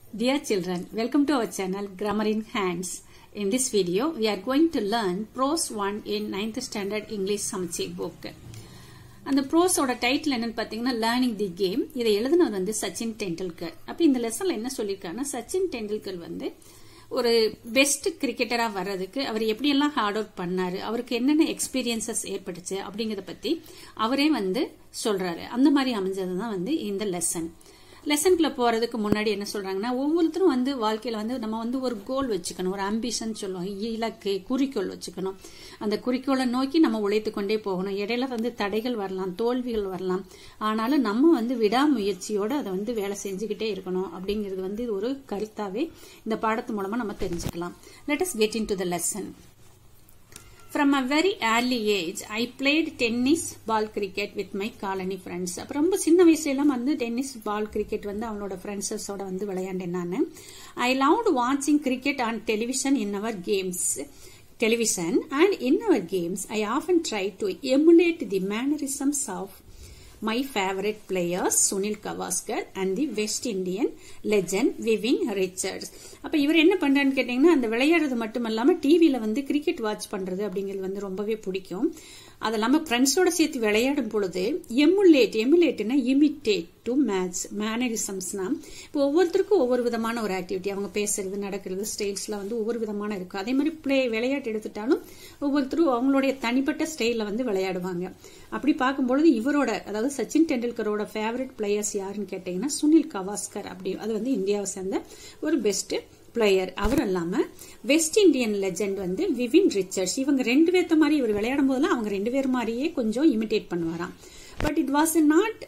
Dear children, welcome to our channel Grammar in Hands. In this video, we are going to learn Prose 1 in 9th Standard English Samchi book. அந்த ப்ரோஸோட title என்னன்னு பார்த்தீங்கன்னா learning the game இதை எழுதினது வந்து சச்சின் டெண்டுல்கர் அப்போ இந்த லெசனில் என்ன சொல்லியிருக்காங்கன்னா சச்சின் டெண்டுல்கர் வந்து ஒரு பெஸ்ட் கிரிக்கெட்டரா வர்றதுக்கு அவர் எப்படியெல்லாம் ஹார்ட் ஒர்க் பண்ணாரு அவருக்கு என்னென்ன எக்ஸ்பீரியன்சஸ் ஏற்பட்டுச்சு அப்படிங்கறத பத்தி அவரே வந்து சொல்றாரு அந்த மாதிரி அமைஞ்சது தான் வந்து இந்த லெசன் லெசன்குள்ள போறதுக்கு முன்னாடி என்ன சொல்றாங்கன்னா ஒவ்வொருத்தரும் வந்து வாழ்க்கையில வந்து நம்ம வந்து ஒரு கோல் வச்சுக்கணும் ஒரு அம்பிஷன் சொல்லுவோம் இலக்கு குறிக்கோள் வச்சுக்கணும் அந்த குறிக்கோளை நோக்கி நம்ம உழைத்து கொண்டே போகணும் இடையில வந்து தடைகள் வரலாம் தோல்விகள் வரலாம் ஆனாலும் நம்ம வந்து விடாமுயற்சியோட அதை வந்து வேலை செஞ்சுக்கிட்டே இருக்கணும் அப்படிங்கிறது வந்து இது ஒரு கருத்தாவே இந்த பாடத்து மூலமா நம்ம தெரிஞ்சுக்கலாம் let us get into the lesson from a very early age I played tennis ball cricket with my colony friends அப்போ ரொம்ப சின்ன வயசுலாம் வந்து டென்னிஸ் பால் கிரிக்கெட் வந்து அவனோட ஃப்ரெண்ட்ஸஸோட வந்து விளையாண்டேன் நான் ஐ லவ்ட் வாட்சிங் cricket on television in our games television and in our games I often try to emulate the mannerisms of my favorite players Sunil Gavaskar and the West Indian legend Vivian Richards அப்ப இவர் என்ன பண்றான்னு கேட்டீங்கன்னா அந்த விளையாடுறது மட்டும் இல்லாம டிவியில வந்து கிரிக்கெட் வாட்ச் பண்றது அப்படிங்கிறது வந்து ரொம்பவே பிடிக்கும் அது இல்லாம ஃப்ரெண்ட்ஸோட சேர்த்து விளையாடும் பொழுது எமுலேட் எமுலேட்னா இமிட்டேட் டு மேட்ச் மேனரிசம்ஸ்னா இப்போ ஒவ்வொருத்தருக்கும் ஒவ்வொரு விதமான ஒரு ஆக்டிவிட்டி அவங்க பேசுறது நடக்கிறது ஸ்டைல்ஸ்ல வந்து ஒவ்வொரு விதமான இருக்கும் அதே மாதிரி பிளே விளையாட்டு எடுத்துட்டாலும் ஒவ்வொருத்தரும் அவங்களுடைய தனிப்பட்ட ஸ்டைல வந்து விளையாடுவாங்க அப்படி பார்க்கும்பொழுது இவரோட அதாவது சச்சின் டெண்டுல்கரோட ஃபேவரட் பிளேயர்ஸ் யாருன்னு கேட்டீங்கன்னா சுனில் கவாஸ்கர் அப்படி அது வந்து இந்தியாவை சேர்ந்த ஒரு பெஸ்ட் பிளேயர் அவர் இல்லாம வெஸ்ட் இண்டியன் லெஜெண்ட் வந்து விவின் ரிச்சர்ட்ஸ் இவங்க ரெண்டு பேர்த்த மாதிரி இவர் விளையாடும் போதெல்லாம் அவங்க ரெண்டு பேர் மாதிரியே கொஞ்சம் இமிடேட் பண்ணுவாராம் but it was not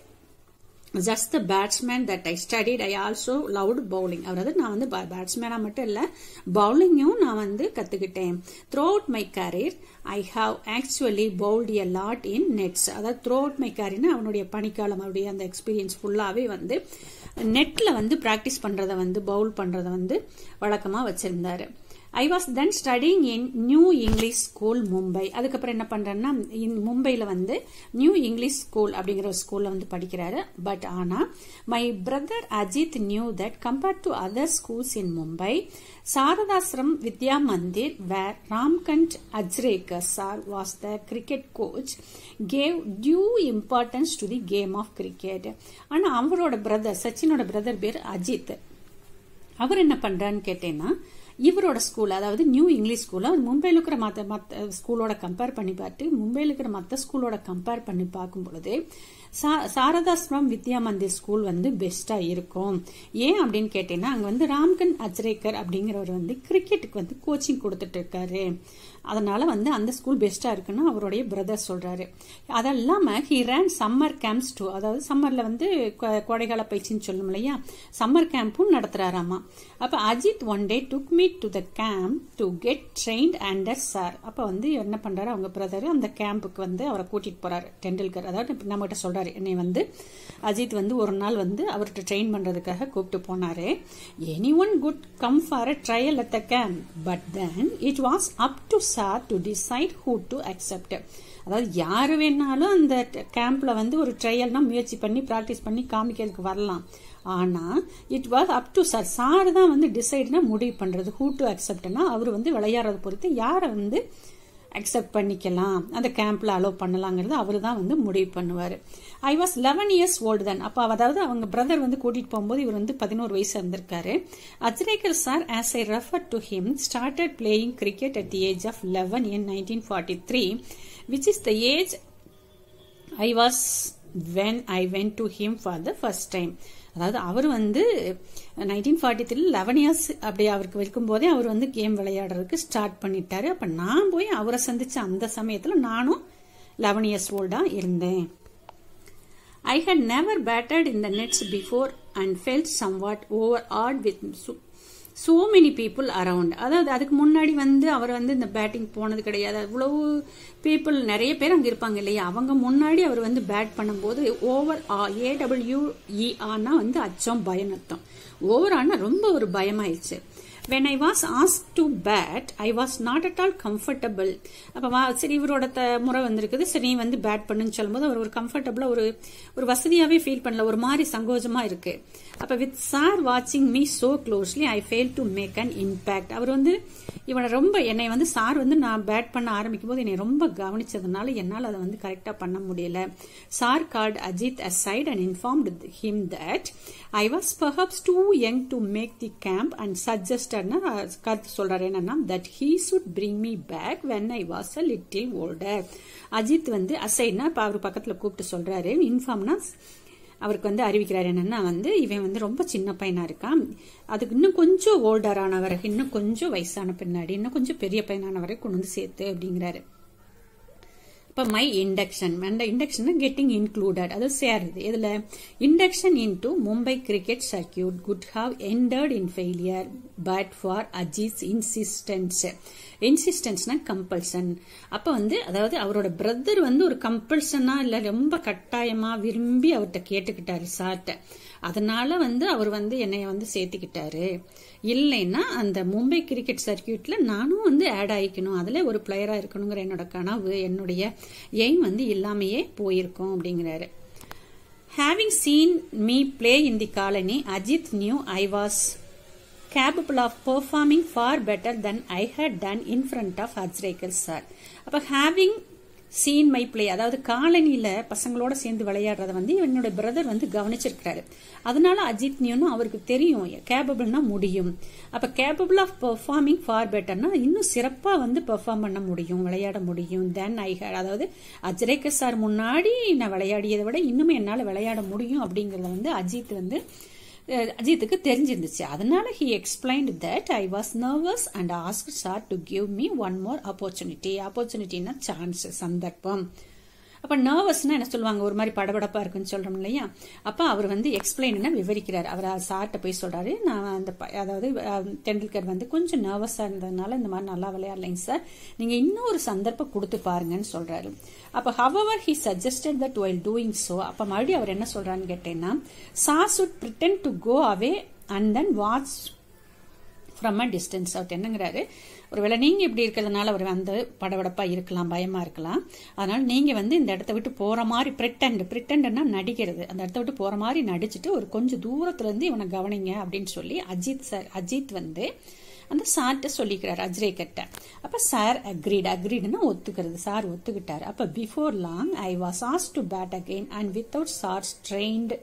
just the batsman that I studied I also loved bowling அதாவது நான் வந்து பேட்ஸ்மேனா மட்டும் இல்ல பவுலிங்கும் நான் வந்து கத்துக்கிட்டேன் throughout my career I have actually bowled a lot in nets அதாவது த்ரூ அவுட் மை கரியர்னு அவனுடைய பணிக்காலம் அவருடைய அந்த எக்ஸ்பீரியன்ஸ் ஃபுல்லாவே வந்து நெட்ல வந்து பிராக்டிஸ் பண்றத வந்து பவுல் பண்றத வந்து வழக்கமா வச்சிருந்தாரு I was then studying in new English school Mumbai அதுக்கப்புறம் என்ன பண்றேன்னா மும்பையில் வந்து நியூ இங்கிலீஷ் ஸ்கூல் அப்படிங்கிற ஒரு ஸ்கூல்ல வந்து படிக்கிறாரு பட் ஆனா my brother Ajit knew that compared to other schools in Mumbai Shardashram Vidya Mandir where Ramakant Achrekar sir was the cricket coach gave due importance to the game of cricket ஆனா அவரோட பிரதர் சச்சினோட பிரதர் பேர் அஜித் அவர் என்ன பண்றான்னு கேட்டேன்னா இவரோட ஸ்கூல் அதாவது நியூ இங்கிலீஷ் ஸ்கூல் அது மும்பையில் இருக்கிற மற்ற மற்ற ஸ்கூலோட கம்பேர் பண்ணி பார்த்து மும்பையில் இருக்கிற மற்ற ஸ்கூலோட கம்பேர் பண்ணி பார்க்கும் பொழுது சாரதாஸ்ரம் வித்யா மந்திர் ஸ்கூல் வந்து பெஸ்டா இருக்கும் ஏன் அப்படின்னு கேட்டீங்கன்னா அங்க வந்து ராம்கன் அஜ்ரேக்கர் அப்படிங்கிறவர் வந்து கிரிக்கெட்டுக்கு வந்து கோச்சிங் கொடுத்துட்டு இருக்காரு அதனால வந்து அந்த ஸ்கூல் பெஸ்டா இருக்குன்னு அவருடைய பிரதர் சொல்றாரு அது இல்லாம he ran summer camps too அதாவது சம்மர்ல வந்து கோடைகால பயிற்சின்னு சொல்லும் இல்லையா சம்மர் கேம்பும் நடத்துறாராமா அப்ப Ajit one day took me to the camp to get trained under sir அப்ப வந்து என்ன பண்றாரு அவங்க பிரதர் அந்த கேம்புக்கு வந்து அவரை கூட்டிட்டு போறாரு டெண்டுல்கர் அதாவது நம்ம கிட்ட சொல்றாரு என்னை வந்து அஜித் வந்து ஒரு நாள் வந்து அவர்கிட்ட ட்ரெயின் பண்றதுக்காக கூப்பிட்டு போனாரு any one could come for a trial at the camp but then it was up to sir to decide who to accept அதாவது யாரு வேணாலும் அந்த கேம்ப்ல வந்து ஒரு ட்ரையல்னா முயற்சி பண்ணி ப்ராக்டிஸ் பண்ணி காமிக்கிறதுக்கு வரலாம் ஆனா it was up to sir sir தான் வந்து டிசைட்னா முடிவு பண்றது ஹூ டு அக்செப்ட்னா அவர் வந்து விளையாடுறத பொறுத்து யாரை வந்து அக்செப்ட் பண்ணிக்கலாம் அந்த கேம்ப்ல அலோவ் பண்ணலாங்கிறது அவர் தான் வந்து முடிவு பண்ணுவார் I was eleven years old தான் அப்போ அதாவது அவங்க பிரதர் வந்து கூட்டிட்டு போகும்போது இவர் வந்து பதினோரு வயசு இருந்திருக்காரு Achrekar sir as I refer to him started playing cricket at the age of eleven in nineteen forty three which is the age I was when I went to him for the first time அதாவது அவர் வந்து nineteen forty three eleven years அப்படி அவருக்கு வைக்கும் போதே அவர் வந்து game விளையாடுறதுக்கு start பண்ணிட்டாரு அப்ப நான் போய் அவரை சந்திச்ச அந்த சமயத்துல நானும் லெவன் இயர்ஸ் ஓல்டா இருந்தேன் I had never batted in the nets before and felt somewhat overawed with so many people around அதாவது அதுக்கு முன்னாடி வந்து அவர் வந்து இந்த பேட்டிங் போனது கிடையாது அவ்வளவு பீப்புள் நிறைய பேர் அங்க இருப்பாங்க இல்லையா அவங்க முன்னாடி அவர் வந்து பேட் பண்ணும்போது ஓவர் ஏடபிள்யூஇ ஆனா வந்து அச்சம் பயம் அர்த்தம் ஓவர் ஆனா ரொம்ப ஒரு பயமாயிடுச்சு when I was asked to bat, I was not at all comfortable. அப்ப வா சரி இவரோட த முறை வந்திருக்குது சரி நீ வந்து பேட் பண்ணுன்னு சொல்லும்போது அவர் ஒரு கம்ஃபர்டபுளா ஒரு ஒரு வசதியாவே ஃபீல் பண்ணல ஒரு மாதிரி சங்கோஜமா இருக்கு அப்ப வித் சார் வாட்சிங் me so closely I fail to make an impact அவர் வந்து இவனை ரொம்ப என்னை வந்து சார் வந்து நான் பேட் பண்ண ஆரம்பிக்கும் போது என்னை ரொம்ப கவனிச்சதுனால என்னால் அதை வந்து கரெக்டாக பண்ண முடியல sir called Ajit aside and informed him that I was perhaps too young to make the camp and suggested கருத்து சொல்றாரு என்னன்னா that he should bring me back when I was a little older Ajith வந்து அசைட்னா இப்போ அவர் பக்கத்தில் கூப்பிட்டு சொல்றாரு இன்ஃபார்ம்னா அவருக்கு வந்து அறிவிக்கிறார் என்னன்னா வந்து இவன் வந்து ரொம்ப சின்ன பையனா இருக்கான் அதுக்கு இன்னும் கொஞ்சம் ஓல்டரானவரை இன்னும் கொஞ்சம் வயசான பின்னாடி இன்னும் கொஞ்சம் பெரிய பையனானவரை கொண்டு வந்து சேர்த்து அப்படிங்கிறாரு இப்போ மை இண்டக்ஷன் அந்த இண்டக்ஷன் கெட்டிங் இன்க்ளூடட் அது சேருது இதில் induction into Mumbai cricket circuit could have ended in failure but for Ajit insistence இன்சிஸ்டன்ஸ்னா கம்பல்சன் அப்போ வந்து அதாவது அவரோட பிரதர் வந்து ஒரு கம்பல்சனா இல்லை ரொம்ப கட்டாயமா விரும்பி அவர்கிட்ட கேட்டுக்கிட்டாரு சார்ட்ட அதனால வந்து அவர் வந்து என்னைய வந்து சேர்த்துக்கிட்டாரு இல்லைன்னா அந்த மும்பை கிரிக்கெட் சர்க்கியூட்ல நானும் வந்து ஆட் ஆயிக்கணும் அதுல ஒரு பிளேயரா இருக்கணுங்கிற என்னோட கனவு என்னுடைய எய்ம் வந்து இல்லாமையே போயிருக்கோம் அப்படிங்கிறாரு having seen me play in the colony Ajit knew I was capable of performing far better than I had done in front of Hajrekar sir. அப்ப having சீன் மை பிளே அதாவது காலனியில பசங்களோட சேர்ந்து விளையாடுறத வந்து என்னோட பிரதர் வந்து கவனிச்சிருக்கிறாரு அதனால அஜித் நியூனும் அவருக்கு தெரியும் கேபபிள்னா முடியும் அப்ப கேபபிள் ஆஃப் பெர்ஃபார்மிங் ஃபார் பெட்டர்னா இன்னும் சிறப்பா வந்து பெர்ஃபார்ம் பண்ண முடியும் விளையாட முடியும் தென் ஐ அதாவது அஜ்ரேக்கர் சார் முன்னாடி நான் விளையாடியதை விட இன்னும் என்னால் விளையாட முடியும் அப்படிங்கறத வந்து அஜித் வந்து அஜித்துக்கு தெரிஞ்சிருந்துச்சு அதனால he explained that I was nervous and ask sir to give me one more opportunity ஆப்பர்ச்சுனிட்டினா சான்ஸ் சந்தர்ப்பம் அப்ப நர்வஸ்னா என்ன சொல்லுவாங்க ஒரு மாதிரி படபடப்பா இருக்குன்னு சொல்றோம் இல்லையா அப்ப அவர் வந்து எக்ஸ்பிளைன் விவரிக்கிறார் அவர் சார்ட்ட போய் சொல்றாரு நான் அந்த அதாவது தெண்டுல்கர் வந்து கொஞ்சம் நர்வஸா இருந்ததுனால இந்த மாதிரி நல்லா விளையாடலைங்க சார் நீங்க இன்னும் ஒரு சந்தர்ப்பம் கொடுத்து பாருங்கன்னு சொல்றாரு அப்ப however he suggested that while doing so அப்ப மறுபடியும் அவர் என்ன சொல்றான்னு கேட்டேன்னா sir should pretend to go away and then watch from a distance அவர் என்னங்கிறாரு ஒருவேளை நீங்க இப்படி இருக்கிறதுனால அவர் வந்து படபடப்பா இருக்கலாம் பயமா இருக்கலாம் அதனால நீங்க வந்து இந்த இடத்த விட்டு போற மாதிரி பிரிட்டண்ட் பிரிட்டண்ட்னா நடிக்கிறது அந்த இடத்த விட்டு போற மாதிரி நடிச்சுட்டு ஒரு கொஞ்சம் தூரத்துல இருந்து இவனை கவனிங்க அப்படின்னு சொல்லி அஜித் சார் அஜித் வந்து அந்த சார்ட்ட சொல்லிக்கிறார் அஜ்ரேக்கர்ட்ட அப்ப சார் அக்ரீட் அக்ரீட்னா ஒத்துக்கிறது சார் ஒத்துக்கிட்டாரு அப்ப பிஃபோர் லாங் ஐ வாஸ் ஆஸ் to bat again and without sir strained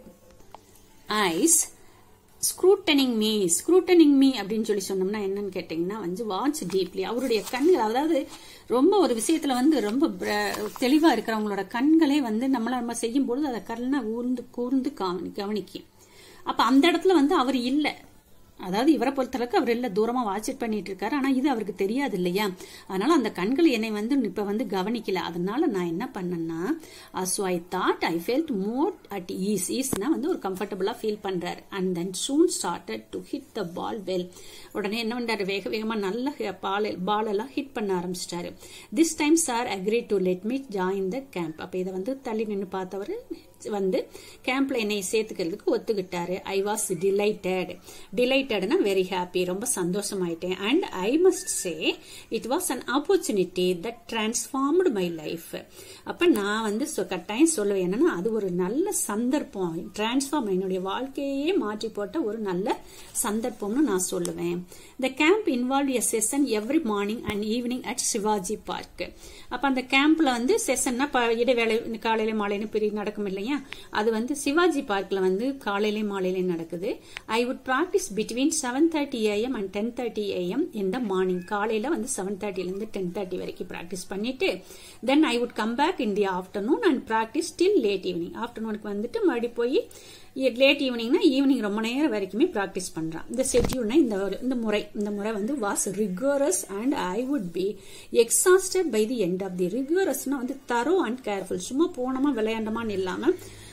eyes scrutinising me scrutinising me அப்படின்னு சொல்லி சொன்னோம்னா என்னன்னு கேட்டீங்கன்னா வந்து வாட்ச் டீப்லி அவருடைய கண்கள் அதாவது ரொம்ப ஒரு விஷயத்துல வந்து ரொம்ப தெளிவா இருக்கிறவங்களோட கண்களே வந்து நம்மள நம்ம செய்யும் பொழுது அதை கண்ணை ஊர்ந்து கூர்ந்து கவனிக்கும் அப்ப அந்த இடத்துல வந்து அவர் இல்லை அதாவது இவரை பொறுத்தளவுக்கு அவர் இல்ல தூரமா வாட்ச் பண்ணிட்டு இருக்காரு ஆனா இது அவருக்கு தெரியாது இல்லையா அதனால அந்த கண்கள் என்னை வந்து இப்ப வந்து கவனிக்கல அதனால நான் என்ன பண்ணேன்னா so I thought I felt more at ease ஈஸ்னா வந்து ஒரு கம்ஃபர்டபுளா ஃபீல் பண்றாரு and then soon started to hit the ball well உடனே என்ன பண்றாரு வேக வேகமா நல்ல பால் பால் எல்லாம் ஹிட் பண்ண ஆரம்பிச்சிட்டாரு this time sir agree to let me join the camp அப்ப இதை வந்து தள்ளி நின்று பார்த்தவர் வந்து கேம்ப்ல என்னை சேர்த்துக்கிறதுக்கு ஒத்துக்கிட்டாரு ஐ வாஸ் டிலைட்டட் டிலைட்டட்னா வெரி ஹாப்பி ரொம்ப சந்தோஷமாயிட்டேன் and I must say it was an opportunity that transformed my life அப்ப நான் வந்து கட்டாயம் சொல்லுவேன் என்னன்னா அது ஒரு நல்ல சந்தர்ப்பம் டிரான்ஸ்ஃபார்ம் என்னுடைய வாழ்க்கையே மாற்றி போட்ட ஒரு நல்ல சந்தர்ப்பம்னு நான் சொல்லுவேன் the camp involve a session every morning and evening at Shivaji Park அப்ப அந்த கேம்ப்ல வந்து செஷன்னா இடைவேளை காலையில மாலையில பிரி நடக்கும் இல்லையா அது வந்து சிவாஜி பார்க்ல வந்து காலையில மாலையில நடக்குது I would practise between seven thirty AM and ten thirty AM இந்த மார்னிங் காலையில வந்து செவன் தேர்ட்டில இருந்து டென் தேர்ட்டி வரைக்கும் ப்ராக்டிஸ் பண்ணிட்டு then I would come back in the afternoon and practise till late evening ஆஃப்டர்நூனுக்கு வந்துட்டு மறுபடி போய் லேட் ஈவினிங்னா ஈவினிங் ரொம்ப நேரம் வரைக்குமே ப்ராக்டிஸ் பண்றான் இந்த ஷெட்யூல்னா இந்த இந்த முறை இந்த முறை வந்து was rigorous and I would be exhausted by the end of the ரிகரஸ்னா வந்து தரோ அண்ட் கேர்ஃபுல் சும்மா போனோமா விளையாண்டமான்னு இல்லாம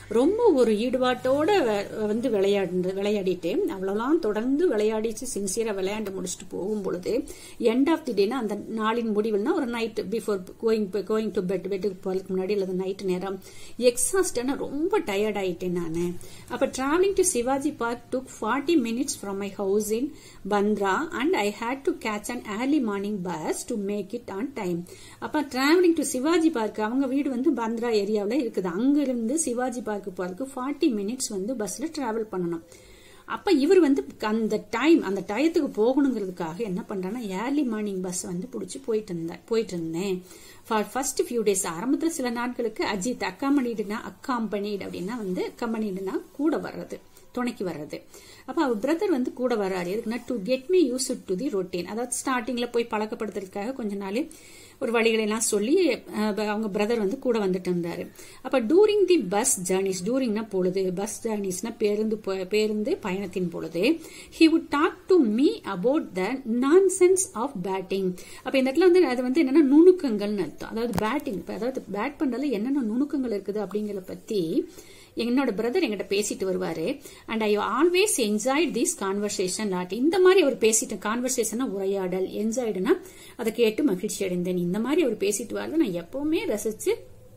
ரொம்ப ஒரு ஈடுபாட்டோட வந்து விளையாடு விளையாடிட்டு அவ்வளோலாம் தொடர்ந்து விளையாடிச்சு சின்சியரா விளையாண்டு முடிச்சுட்டு போகும் பொழுது எண்ட் ஆஃப் தி டேனா அந்த நாளின் முடிவுனா ஒரு night before going going to bed பெட்டுக்கு போகிறதுக்கு முன்னாடி அல்லது நைட் நேரம் எக்ஸாஸ்டான ரொம்ப டயர்ட் ஆயிட்டேன் நான் அப்ப travelling to Shivaji Park took forty minutes from my house in Bandra and I had to catch an early morning bus to make it on time அப்ப டிராவலிங் டு சிவாஜி பார்க் அவங்க வீடு வந்து பந்த்ரா ஏரியாவில் இருக்குது அங்கிருந்து சிவாஜி பார்க்கு போறதுக்கு ஃபார்ட்டி மினிட்ஸ் வந்து பஸ்ல டிராவல் பண்ணணும் அப்ப இவர் வந்து அந்த டைம் அந்த டயத்துக்கு போகணுங்கிறதுக்காக என்ன பண்றாங்கன்னா ஏர்லி மார்னிங் பஸ் வந்து பிடிச்சி போயிட்டு இருந்தேன் போயிட்டு இருந்தேன் ஃபார் ஃபர்ஸ்ட் ஃபியூ டேஸ் ஆரம்பத்தில் சில நாட்களுக்கு அஜித் அக்காம்பனிடுனா அக்காம்பனிடு அப்படின்னா வந்து அக்காம்பனிடுனா கூட வர்றது துணைக்கு வர்றது அப்ப அவர் பிரதர் வந்து கூட வராரு எதுக்குன்னா to get me used to the routine அதாவது ஸ்டார்டிங்ல போய் பழக்கப்படுத்துறதுக்காக கொஞ்ச நாள் ஒரு வழிகளை எல்லாம் சொல்லி அவங்க பிரதர் வந்து கூட வந்துட்டு இருந்தாரு அப்ப டூரிங் தி பஸ் ஜேர்னிஸ் டூரிங்னா பொழுது பஸ் ஜேர்னிஸ்னா பேருந்து பேருந்து பயணத்தின் பொழுது he would talk to me about the nuances of batting அப்ப இந்த இடத்துல வந்து அது வந்து என்னன்னா நுணுக்கங்கள்னு அர்த்தம் அதாவது பேட்டிங் அதாவது பேட் பண்றதுல என்னென்ன நுணுக்கங்கள் இருக்குது அப்படிங்கறத பத்தி என்னோட பிரதர் என்கிட்ட பேசிட்டு வருவாரு and I always enjoyed this conversation lot இந்த மாதிரி அவர் பேசிட்டு கான்வர்சேஷனா உரையாடல் என்ஜாய்டுனா அதை கேட்டு மகிழ்ச்சி அடைந்தேன் இந்த மாதிரி அவர் பேசிட்டு வரல நான் எப்பவுமே ரசிச்சு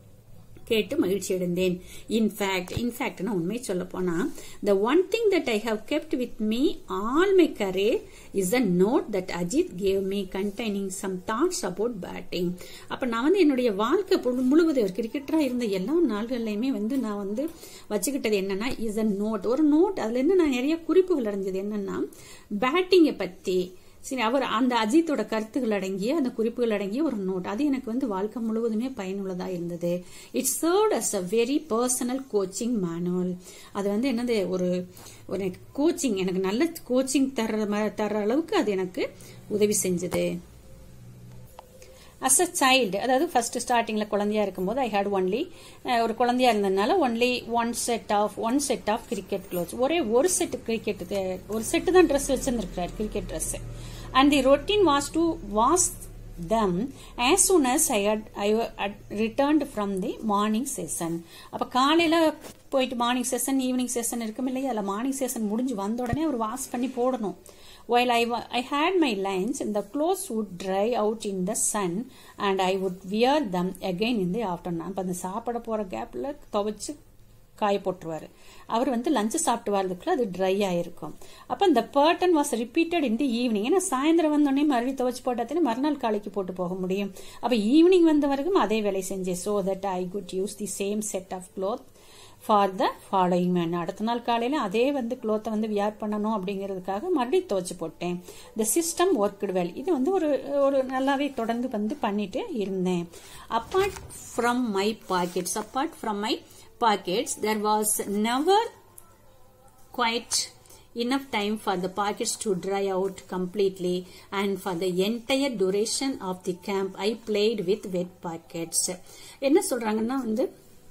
கேட்டு மகிழ்ச்சி அடைந்தேன் இன்ஃபேக்ட் இன்ஃபேக்ட்னா உண்மை சொல்ல போனா the one thing that I have kept with me all my career is a note that Ajit gave me containing some thoughts about batting அப்ப நான் வந்து என்னுடைய வாழ்க்கை முழுவதும் ஒரு கிரிக்கெட்டரா இருந்த எல்லா நாள்கள்லயுமே வந்து நான் வந்து வச்சுக்கிட்டது என்னன்னா இஸ் அ நோட் ஒரு நோட் அதுல இருந்து நான் நிறைய குறிப்புகள் அடைஞ்சது என்னன்னா பேட்டிங்கை பத்தி சரி அவர் அந்த அஜித்தோட கருத்துகள் அடங்கிய அந்த குறிப்புகள் அடங்கிய ஒரு நோட் அது எனக்கு வந்து வாழ்க்கை முழுவதுமே பயனுள்ளதா இருந்தது it's serve as a very personal coaching manual அது வந்து என்னது ஒரு ஒரு கோச்சிங் எனக்கு நல்ல கோச்சிங் தர்ற தர்ற அளவுக்கு அது எனக்கு உதவி செஞ்சது அஸ் அ சைல்டு அதாவது ஃபர்ஸ்ட் ஸ்டார்டிங்ல குழந்தையா இருக்கும்போது ஐ ஹேட் ஒன்லி ஒரு குழந்தையா இருந்ததுனால only one set of one set of cricket clothes ஒரே ஒரு செட் கிரிக்கெட் ஒரு செட்டு தான் ட்ரெஸ் வச்சிருந்திருக்கிறார் cricket dress and the routine was to wash them as soon as I had, I had returned from the morning session. அப்ப காலையில போயிட்டு morning session evening session இருக்கும் இல்லையா அதில் மார்னிங் செஷன் முடிஞ்சு வந்த உடனே அவர் வாஷ் பண்ணி போடணும் while I, I had my lunch the clothes would dry out in the sun and I would wear them again in the afternoon அப்ப அந்த சாப்பிட போற கேப்ல துவைச்சு காய போட்டுருவாரு அவர் வந்து லஞ்ச் சாப்பிட்டு வரதுக்குள்ள அது ட்ரை ஆயிருக்கும் அப்ப இந்த pattern was repeated in the evening ஏன்னா சாயந்தரம் வந்தோடனே மறுபடியும் துவைச்சு போட்டாத்தே மறுநாள் காலைக்கு போட்டு போக முடியும் அப்ப ஈவினிங் வந்த வரைக்கும் அதே வேலை செஞ்சேன் so that I could use the same set of cloth for the following மேன் அடுத்த நாள் காலையில அதே வந்து க்ளோத்தை வந்து வியர் பண்ணணும் அப்படிங்கிறதுக்காக மறுபடியும் துவைச்சு போட்டேன் த சிஸ்டம் ஒர்க்டு வெல் இது வந்து ஒரு ஒரு நல்லாவே தொடர்ந்து வந்து பண்ணிட்டு இருந்தேன் apart from my pockets apart from my pockets, there was never quite enough time for the pockets to dry out completely and for the entire duration of the camp I played with wet pockets. என்ன சொல்றாங்கன்னா வந்து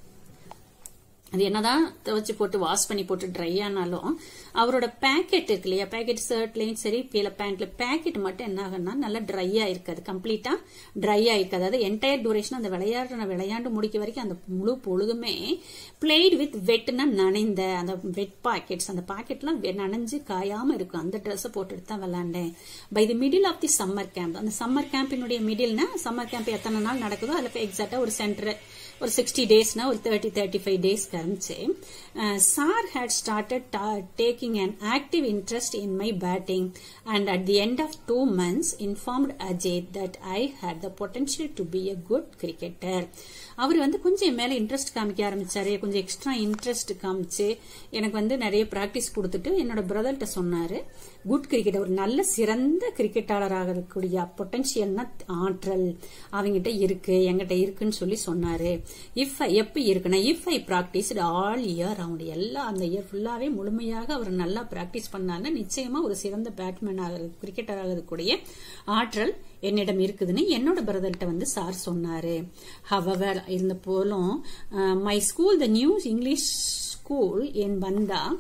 அது என்னதான் துவைச்சு போட்டு wash பண்ணி போட்டு try ஆனாலும் அவரோட பேக்கெட் இருக்கு இல்லையா பேக்கெட் ஷர்ட்லயும் சரி கீழே பேண்ட்ல பேக்கெட் மட்டும் என்ன ஆகுன்னா நல்லா ட்ரை ஆயிருக்காது கம்ப்ளீட்டா ட்ரை ஆயிருக்காது அதாவது என்டையர் டூரேஷன் அந்த விளையாடுற விளையாண்டு முடிக்க வரைக்கும் அந்த முழு பொழுதுமே பிளேட் வித் வெட்னா நனைந்த அந்த வெட் பாக்கெட்ஸ் அந்த பாக்கெட்லாம் நனைஞ்சு காயாம இருக்கும் அந்த ட்ரெஸ்ஸை போட்டுட்டு தான் விளையாண்டேன் by the middle of the summer camp அந்த சம்மர் கேம்பினுடைய மிடில்னா சம்மர் கேம்ப் எத்தனை நாள் நடக்குதோ அதில் எக்ஸாக்டா ஒரு சென்டர் ஒரு சிக்ஸ்டி டேஸ்னா ஒரு தேர்ட்டி தேர்ட்டி ஃபைவ் டேஸ்க்கு இருந்துச்சு sir had started taking an active interest in my batting and at the end of two months informed Ajay that I had the potential to be a good cricketer அவர் வந்து கொஞ்சம் என் மேல interest காமிக்க ஆரம்பிச்சாரு கொஞ்சம் extra interest காமிச்சு எனக்கு வந்து நிறைய பிராக்டிஸ் கொடுத்துட்டு என்னோட பிரதர்கிட்ட சொன்னாரு குட் கிரிக்கெட் ஒரு நல்ல சிறந்த கிரிக்கெட்டாளராக இருக்கக்கூடிய பொட்டன்ஷியல்னா ஆற்றல் அவங்ககிட்ட இருக்கு எங்கிட்ட இருக்குன்னு சொல்லி சொன்னாரு இஃப் எப்ப இருக்குன்னா if I practise all year round எல்லா அந்த இயர் ஃபுல்லாவே முழுமையாக அவர் நல்லா பிராக்டிஸ் பண்ணாருன்னா நிச்சயமா ஒரு சிறந்த பேட்மேன் ஆகிறது கிரிக்கெட்டர் ஆகிறதுக்கூடிய ஆற்றல் என்னிடம் இருக்குதுன்னு என்னோட பிரதர்கிட்ட வந்து சார் சொன்னாரு ஹவவர் இருந்த போலும் my school the new English school in Bandra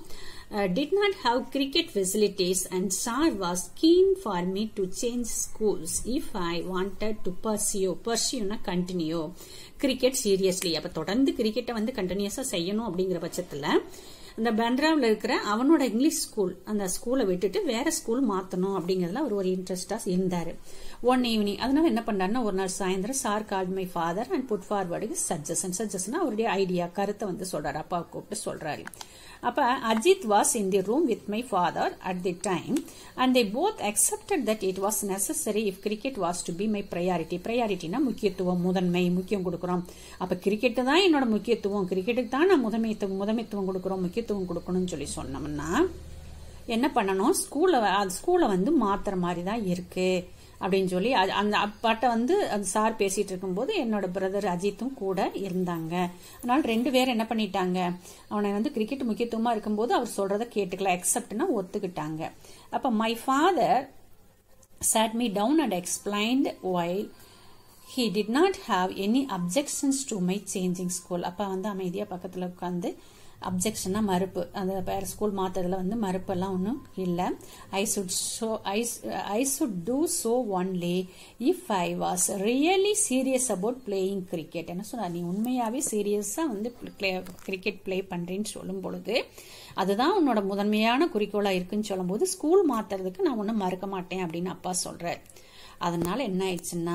uh, did not have cricket facilities and Sar was keen for me to change schools if I wanted to pursue pursue continue cricket seriously அப்ப தொடர்ந்து கிரிக்கெட்டை வந்து கண்டினியூஸா செய்யணும் அப்படிங்கிற பட்சத்துல அந்த பண்ட்ராவில் இருக்கிற அவனோட இங்கிலீஷ் ஸ்கூல் அந்த ஸ்கூலை விட்டுட்டு வேற ஸ்கூல் மாத்தணும் அப்படிங்கறதுல அவர் ஒரு இன்ட்ரெஸ்டா இருந்தாரு ஒன் ஈவினிங் அதனால என்ன பண்ணாருன்னா ஒரு நாள் சாயந்தரம் sir call my father and put forward suggestion suggestion அவருடைய ஐடியா கருத்தை வந்து சொல்றாரு அப்பா கூப்பிட்டு சொல்றாரு அப்ப Ajit was in the room with my father at the time and they both accepted that it was necessary if cricket was to be my priority ப்ரையாரிட்டினா முக்கியத்துவம் முதன்மை முக்கியம் கொடுக்குறோம் அப்ப கிரிக்கெட்டு தான் என்னோட முக்கியத்துவம் கிரிக்கெட்டுக்கு தான் நான் முதன்மைத்துவம் முதன்மைத்துவம் கொடுக்குறோம் முக்கியத்துவம் கொடுக்கணும்னு சொல்லி சொன்னோம்னா என்ன பண்ணணும் ஸ்கூல்ல ஸ்கூலை வந்து மாத்துற மாதிரி தான் இருக்கு அப்படின்னு சொல்லி அந்த அப்பாட்ட வந்து அந்த சார் பேசிட்டு இருக்கும்போது என்னோட பிரதர் அஜித்தும் கூட இருந்தாங்க அதனால ரெண்டு பேரும் என்ன பண்ணிட்டாங்க அவனை வந்து கிரிக்கெட் முக்கியத்துவமா இருக்கும்போது அவர் சொல்றத கேட்டுக்கல எக்ஸப்ட்னா ஒத்துக்கிட்டாங்க அப்ப my father sat me down and explained while he did not have any objections to my changing school அப்பா வந்து அமைதியா பக்கத்துல உட்காந்து அப்ஜெக்ஷனா மறுப்பு அந்த வேற ஸ்கூல் மாத்ததுல வந்து மறுப்பெல்லாம் ஒன்றும் இல்லை I should show I I should do so only if I was really serious about playing cricket என்ன சொன்னா நீ உண்மையாவே சீரியஸா வந்து கிரிக்கெட் பிளே பண்றேன்னு சொல்லும் பொழுது அதுதான் உன்னோட முதன்மையான குறிக்கோளா இருக்குன்னு சொல்லும்போது ஸ்கூல் மாத்துறதுக்கு நான் ஒன்றும் மறுக்க மாட்டேன் அப்படின்னு அப்பா சொல்றாரு அதனால என்ன ஆயிடுச்சுன்னா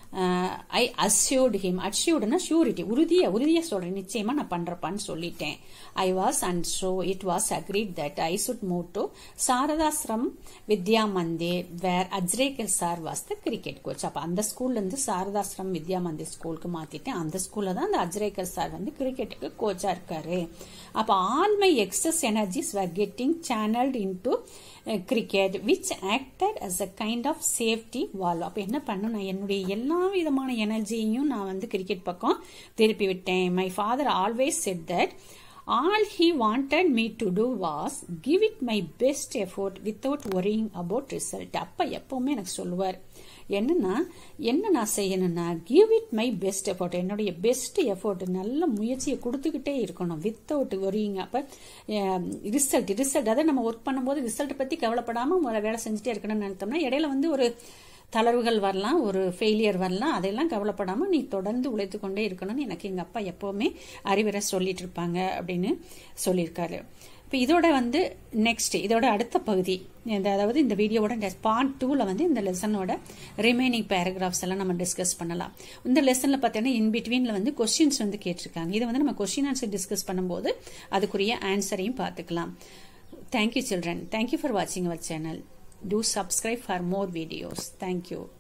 ஐ அஸ்யூர்ட் ஹிம் அஸ்யூர்டுனா ஷூரிட்டி உறுதியா உறுதியா சொல்றேன் நிச்சயமா நான் பண்றப்பான்னு சொல்லிட்டேன் I was and so it was agreed that I should move to Shardashram Vidya Mandir where Achrekar sir was the cricket coach அப்ப அந்த ஸ்கூல்ல இருந்து சாரதாஸ்ரம் வித்யா மந்திர் ஸ்கூலுக்கு மாத்திட்டேன் அந்த ஸ்கூல்ல தான் அந்த அஜ்ரேகர் சார் வந்து கிரிக்கெட்டுக்கு கோச்சா இருக்காரு அப்ப all my excess energies were getting channelled into cricket which acted as a kind of safety valve அப்ப என்ன பண்ண நான் என்னுடைய எல்லா விதமான எனர்ஜியையும் நான் வந்து கிரிக்கெட் பக்கம் திருப்பி விட்டேன் my father always said that all he wanted me to do was give it my best effort without worrying about result அப்ப எப்பவுமே எனக்கு சொல்லுவார் என்னன்னா என்ன நான் செய்யணும்னா give it my best effort என்னுடைய பெஸ்ட் எஃபோர்ட் நல்ல முயற்சியை கொடுத்துக்கிட்டே இருக்கணும் வித்தவுட் ஒரியிங் அப்ப ரிசல்ட் ரிசல்ட் அதை நம்ம ஒர்க் பண்ணும்போது ரிசல்ட் பத்தி கவலைப்படாம வேலை செஞ்சுட்டே இருக்கணும்னு நினைத்தோம்னா இடையில வந்து ஒரு தளர்வுகள் வரலாம் ஒரு ஃபெயிலியர் வரலாம் அதெல்லாம் கவலைப்படாம நீ தொடர்ந்து உழைத்து கொண்டே இருக்கணும்னு எனக்கு எங்க அப்பா எப்பவுமே அறிவுரை சொல்லிட்டு இருப்பாங்க அப்படின்னு சொல்லியிருக்காரு இப்போ இதோட வந்து நெக்ஸ்ட் இதோட அடுத்த பகுதி இந்த அதாவது இந்த வீடியோவோட பார்ட் டூவில் வந்து இந்த லெசனோட ரிமைனிங் பேராகிராஃப்ஸ் எல்லாம் நம்ம டிஸ்கஸ் பண்ணலாம் இந்த லெசனில் பார்த்தீங்கன்னா இன் பிட்வீனில் வந்து கொஸ்டின்ஸ் வந்து கேட்டிருக்காங்க இதை வந்து நம்ம கொஸ்டின் ஆன்சர் டிஸ்கஸ் பண்ணும்போது அதுக்குரிய ஆன்சரையும் பார்த்துக்கலாம் தேங்க்யூ சில்ட்ரன் தேங்க்யூ ஃபார் வாட்சிங் our channel do subscribe for more videos thank you